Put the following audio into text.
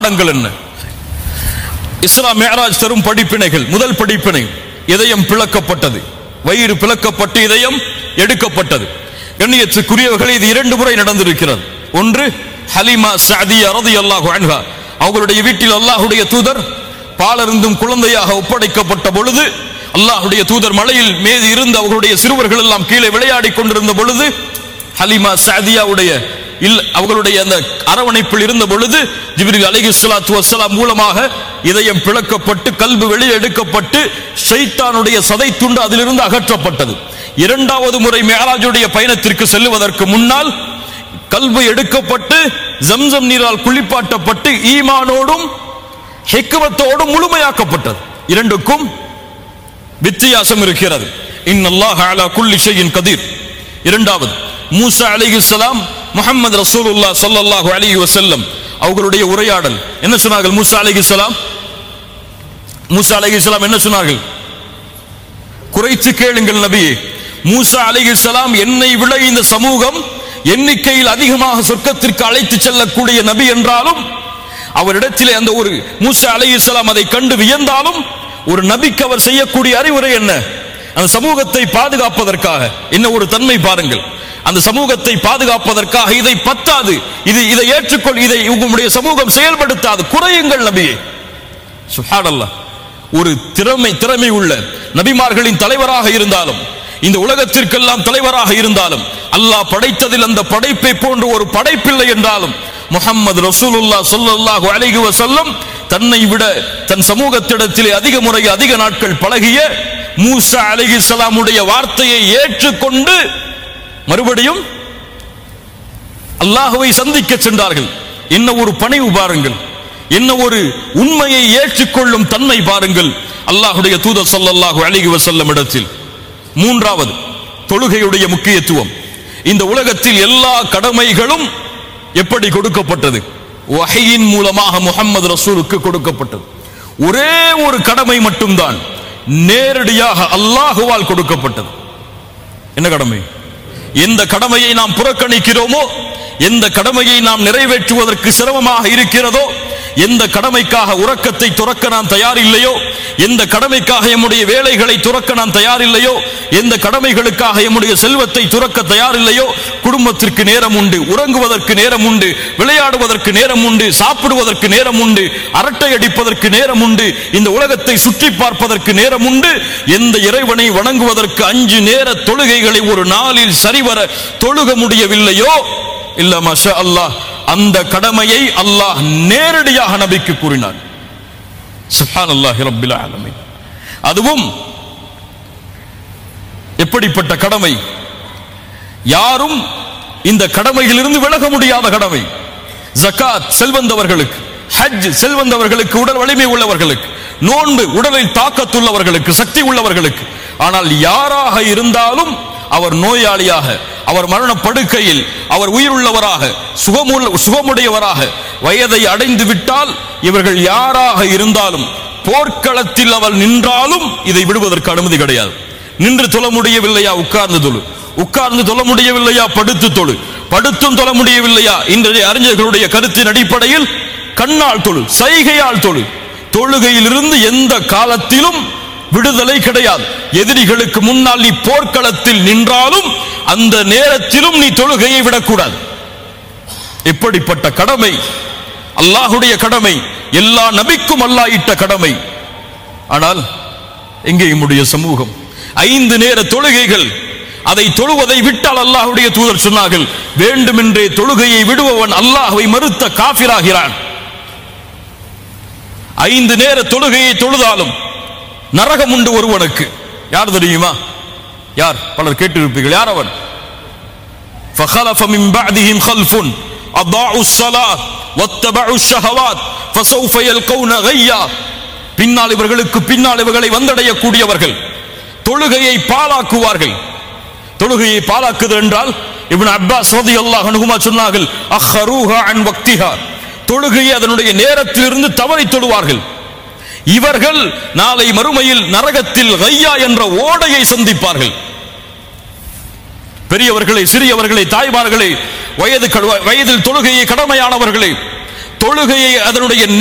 பாடங்கள் என்ன இஸ்லாம் மேராஜ் தரும் படிப்பினைகள் முதல் படிப்பினை இதயம் பிளக்கப்பட்டது வயிறு பிளக்கப்பட்டு இதயம் எடுக்கப்பட்டது கண்ணியத்துக்குரியவர்களே இது இரண்டு முறை நடந்திருக்கிறது ஒன்று ஹலிமா சாதியா ரலியல்லாஹு அன்ஹா அவர்களுடைய வீட்டில் அல்லாஹ்வுடைய தூதர் பாலருந்தும் குழந்தையாக ஒப்படைக்கப்பட்ட பொழுது அல்லாஹ்வுடைய தூதர் மலையில் மீது இருந்து அவர்களுடைய சிறுவர்கள் எல்லாம் கீழே விளையாடிக் கொண்டிருந்த பொழுது ஹலிமா சாதியாவுடைய இல்ல அவர்களுடைய அந்த அரவணைப்பில் இருந்த பொழுது ஜிப்ரில் அலைஹி ஸலாத்து வஸ்ஸலாம் மூலமாக இதயம் பிளக்கப்பட்டு கல்பு வெளியே எடுக்கப்பட்டு ஷைத்தானுடைய சதை துண்டு அதிலிருந்து அகற்றப்பட்டது இரண்டாவது முறை மேராஜுடைய பயணத்திற்கு செல்லுவதற்கு முன்னால் கல்பு எடுக்கப்பட்டு ஜம்சம் நீரால் குளிப்பாட்டப்பட்டு ஈமானோடும் ஹிக்மத்தோடும் முழுமையாக்கப்பட்டது இரண்டுக்கும் வித்தியாசம் இருக்கிறது இன்னல்லாஹ் அலா குல்லி ஷைஇன் கதீர் இரண்டாவது மூசா அலைஹிஸ்ஸலாம் முஹம்மது ரசூலுல்லாஹ் ஸல்லல்லாஹு அலைஹி வஸல்லம் அவர்களுடைய உரையாடல் என்ன சொன்னார்கள் மூசா அலைஹிஸ்ஸலாம் மூசா அலைஹிஸ்ஸலாம் என்ன சொன்னார்கள் குறைத்து கேளுங்கள் நபியே மூசா அலைஹிஸ்ஸலாம் என்னை விட இந்த சமூகம் எண்ணிக்கையில் அதிகமாக சொர்க்கத்திற்கு அழைத்து செல்லக்கூடிய நபி என்றாலும் அவரிடத்திலே அந்த ஒரு மூசா அலைஹிஸ்ஸலாம் அதை கண்டு வியந்தாலும் ஒரு நபிக்கு அவர் செய்யக்கூடிய அறிவுரை என்ன அந்த சமூகத்தை பாதுகாப்பதற்காக என்ன ஒரு தன்மை பாருங்கள் அந்த சமூகத்தை பாதுகாப்பதற்காக இதை பத்தாது இது இதை ஏற்றுக்கொள் இதை உங்களுடைய சமூகம் செயல்படுத்தாது குறையுங்கள் நபியே சுஹானல்லாஹ் ஒரு திறமை திறமை உள்ள நபிமார்களின் தலைவராக இருந்தாலும் இந்த உலகத்திற்கெல்லாம் தலைவராக இருந்தாலும் அல்லாஹ் படைத்ததில் அந்த படைப்பை போன்று ஒரு படைப்பில்லை என்றாலும் முஹம்மது ரசூலுல்லாஹ் ஸல்லல்லாஹு அலைஹி வஸல்லம் தன்னை விட தன் சமூகத்திடத்திலே அதிக முறை அதிக நாட்கள் பழகிய மூசா அலைஹிஸ்ஸலாமுடைய வார்த்தையை ஏற்றுக்கொண்டு மறுபடியும் அல்லாஹுவை சந்திக்க சென்றார்கள் என்ன ஒரு பணிவு பாருங்கள் என்ன ஒரு உண்மையை ஏற்றுக்கொள்ளும் தன்மை பாருங்கள் அல்லாஹுடைய தூதர் ஸல்லல்லாஹு அலைஹி வஸல்லம் இடத்தில் மூன்றாவது தொழுகையுடைய முக்கியத்துவம் இந்த உலகத்தில் எல்லா கடமைகளும் எப்படி கொடுக்கப்பட்டது வஹையின் மூலமாக முஹம்மது ரசூலுக்கு கொடுக்கப்பட்டது ஒரே ஒரு கடமை மட்டும்தான் நேரடியாக அல்லாஹுவால் கொடுக்கப்பட்டது என்ன கடமை எந்த கடமையை நாம் புறக்கணிக்கிறோமோ எந்த கடமையை நாம் நிறைவேற்றுவதற்கு சிரமமாக இருக்கிறதோ எந்த கடமைக்காக உறக்கத்தை துறக்க நாம் தயார் இல்லையோ எந்த கடமைக்காக எம்முடைய வேலைகளை துறக்க நாம் தயார் இல்லையோ எந்த கடமைகளுக்காக எம்முடைய செல்வத்தை துறக்க தயார் இல்லையோ குடும்பத்திற்கு நேரம் உண்டு உறங்குவதற்கு நேரம் உண்டு விளையாடுவதற்கு நேரம் உண்டு சாப்பிடுவதற்கு நேரம் உண்டு அரட்டை அடிப்பதற்கு நேரம் உண்டு இந்த உலகத்தை சுற்றி பார்ப்பதற்கு நேரம் உண்டு எந்த இறைவனை வணங்குவதற்கு அஞ்சு நேர தொழுகைகளை ஒரு நாளில் சரிவர தொழுக முடியவில்லையோ இல்ல மஷா அல்லாஹ் அந்த கடமையை அல்லாஹ் நேரடியாக நபிக்கு கூறினார் சுப்ஹானல்லாஹி ரப்பில் ஆலமீன் அதுவும் எப்படிப்பட்ட கடமை யாரும் இந்த கடமையிலிருந்து விலக முடியாத கடமை ஜகாத் செல்வந்தவர்களுக்கு ஹஜ் செல்வந்தவர்களுக்கு உடல் வலிமை உள்ளவர்களுக்கு நோன்பு உடலில் தாக்கத்துள்ளவர்களுக்கு சக்தி உள்ளவர்களுக்கு ஆனால் யாராக இருந்தாலும் அவர் நோயாளியாக அவர் மரண படுக்கையில் அவர் உயிருள்ளவராக சுகமுள்ள சுகமுடையவராக வயதை அடைந்து விட்டால் இவர்கள் யாராக இருந்தாலும் போர்க்களத்தில் அவர் நின்றாலும் இதை விடுவதற்கு அனுமதி கிடையாது நின்று தொழ முடியவில்லையா உட்கார்ந்து தொழு உட்கார்ந்து தொழ முடியவில்லையா படுத்து தொழு படுத்தும் தொழ முடியவில்லையா இன்றைய அறிஞர்களுடைய கருத்தின் அடிப்படையில் கண்ணால் தொழு சைகையால் தொழு தொழுகையிலிருந்து எந்த காலத்திலும் விடுதலை கிடையாது எதிரிகளுக்கு முன்னால் நீ போர்க்களத்தில் நின்றாலும் அந்த நேரத்திலும் நீ தொழுகையை விடக்கூடாது எப்படிப்பட்ட கடமை அல்லாஹுடைய கடமை எல்லா நபிக்கும் அல்லாஹ் இட்ட கடமை ஆனால் எங்கே நம்முடைய சமூகம் ஐந்து நேர தொழுகைகள் அதை தொழுவதை விட்டால் அல்லாஹுடைய தூதர் சொன்னார்கள் வேண்டுமென்றே தொழுகையை விடுபவன் அல்லாஹ்வை மறுத்த காபிராகிறான் ஐந்து நேர தொழுகையை தொழுதாலும் நரகம் உண்டு ஒருவனுக்கு யார் தெரியுமா யார் பலர் கேட்டிருப்பீர்கள் யார் அவன் فخلف من بعدهم خلف أضاعوا الصلاة واتبعوا الشهوات فسوف يلقون غيا பின்னால் இவர்களுக்கு பின்னால் இவர்களை வந்தடையக்கூடியவர்கள் தொழுகையை பாலாக்குவார்கள் தொழுகையை பாலாக்குது என்றால் இவன் அப்பாஸ் ரலியல்லாஹு அன்ஹுமா சொன்னார்கள் அஹ்ரூஹா அன் வக்திஹா தொழுகையை அதனுடைய நேரத்திலிருந்து தவறி தொழுவார்கள் இவர்கள் நாளை மறுமையில் நரகத்தில் கையா என்ற ஓடையை சந்திப்பார்கள் பெரியவர்களை சிறியவர்களை தாய்மார்களை வயது வயதில் தொழுகையை கடமையானவர்களை தொழுகையை அதனுடைய